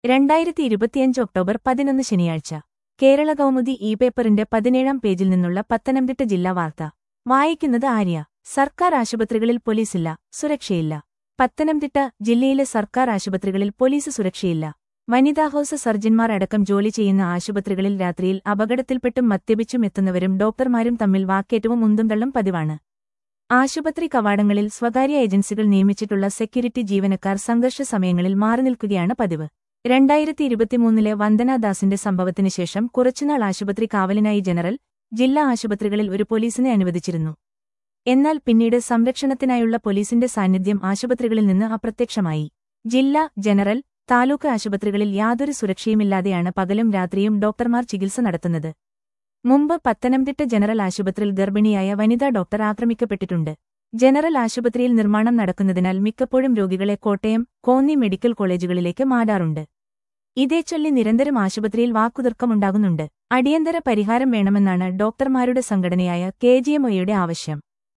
രണ്ടായിരത്തി ഇരുപത്തിയഞ്ച് ഒക്ടോബർ പതിനൊന്ന് ശനിയാഴ്ച കേരള കൗമുദി ഇ പേപ്പറിന്റെ പതിനേഴാം പേജിൽ നിന്നുള്ള പത്തനംതിട്ട ജില്ലാ വാർത്ത വായിക്കുന്നത് ആര്യ സർക്കാർ ആശുപത്രികളിൽ പോലീസില്ല സുരക്ഷയില്ല പത്തനംതിട്ട ജില്ലയിലെ സർക്കാർ ആശുപത്രികളിൽ പോലീസ് സുരക്ഷയില്ല വനിതാ ഹൌസ് സർജൻമാർ അടക്കം ജോലി ചെയ്യുന്ന ആശുപത്രികളിൽ രാത്രിയിൽ അപകടത്തിൽപ്പെട്ടും മദ്യപിച്ചും എത്തുന്നവരും ഡോക്ടർമാരും തമ്മിൽ വാക്കേറ്റവും ഉന്തുംതള്ളും പതിവാണ് ആശുപത്രി കവാടങ്ങളിൽ സ്വകാര്യ ഏജൻസികൾ നിയമിച്ചിട്ടുള്ള സെക്യൂരിറ്റി ജീവനക്കാർ സംഘർഷ സമയങ്ങളിൽ മാറി നിൽക്കുകയാണ് പതിവ് രണ്ടായിരത്തി ഇരുപത്തിമൂന്നിലെ വന്ദനാദാസിന്റെ സംഭവത്തിന് ശേഷം കുറച്ചുനാൾ ആശുപത്രി കാവലിനായി ജനറൽ ജില്ലാ ആശുപത്രികളിൽ ഒരു പോലീസിനെ അനുവദിച്ചിരുന്നു എന്നാൽ പിന്നീട് സംരക്ഷണത്തിനായുള്ള പോലീസിന്റെ സാന്നിധ്യം ആശുപത്രികളിൽ നിന്ന് അപ്രത്യക്ഷമായി ജില്ലാ ജനറൽ താലൂക്ക് ആശുപത്രികളിൽ യാതൊരു സുരക്ഷയുമില്ലാതെയാണ് പകലും രാത്രിയും ഡോക്ടർമാർ ചികിത്സ നടത്തുന്നത് മുമ്പ് പത്തനംതിട്ട ജനറൽ ആശുപത്രിയിൽ ഗർഭിണിയായ വനിതാ ഡോക്ടർ ആക്രമിക്കപ്പെട്ടിട്ടുണ്ട് ജനറൽ ആശുപത്രിയിൽ നിർമ്മാണം നടക്കുന്നതിനാൽ മിക്കപ്പോഴും രോഗികളെ കോട്ടയം കോന്നി മെഡിക്കൽ കോളേജുകളിലേക്ക് മാറാറുണ്ട് ഇതേച്ചൊല്ലി നിരന്തരം ആശുപത്രിയിൽ വാക്കുതർക്കമുണ്ടാകുന്നുണ്ട് അടിയന്തര പരിഹാരം വേണമെന്നാണ് ഡോക്ടർമാരുടെ സംഘടനയായ കെ ആവശ്യം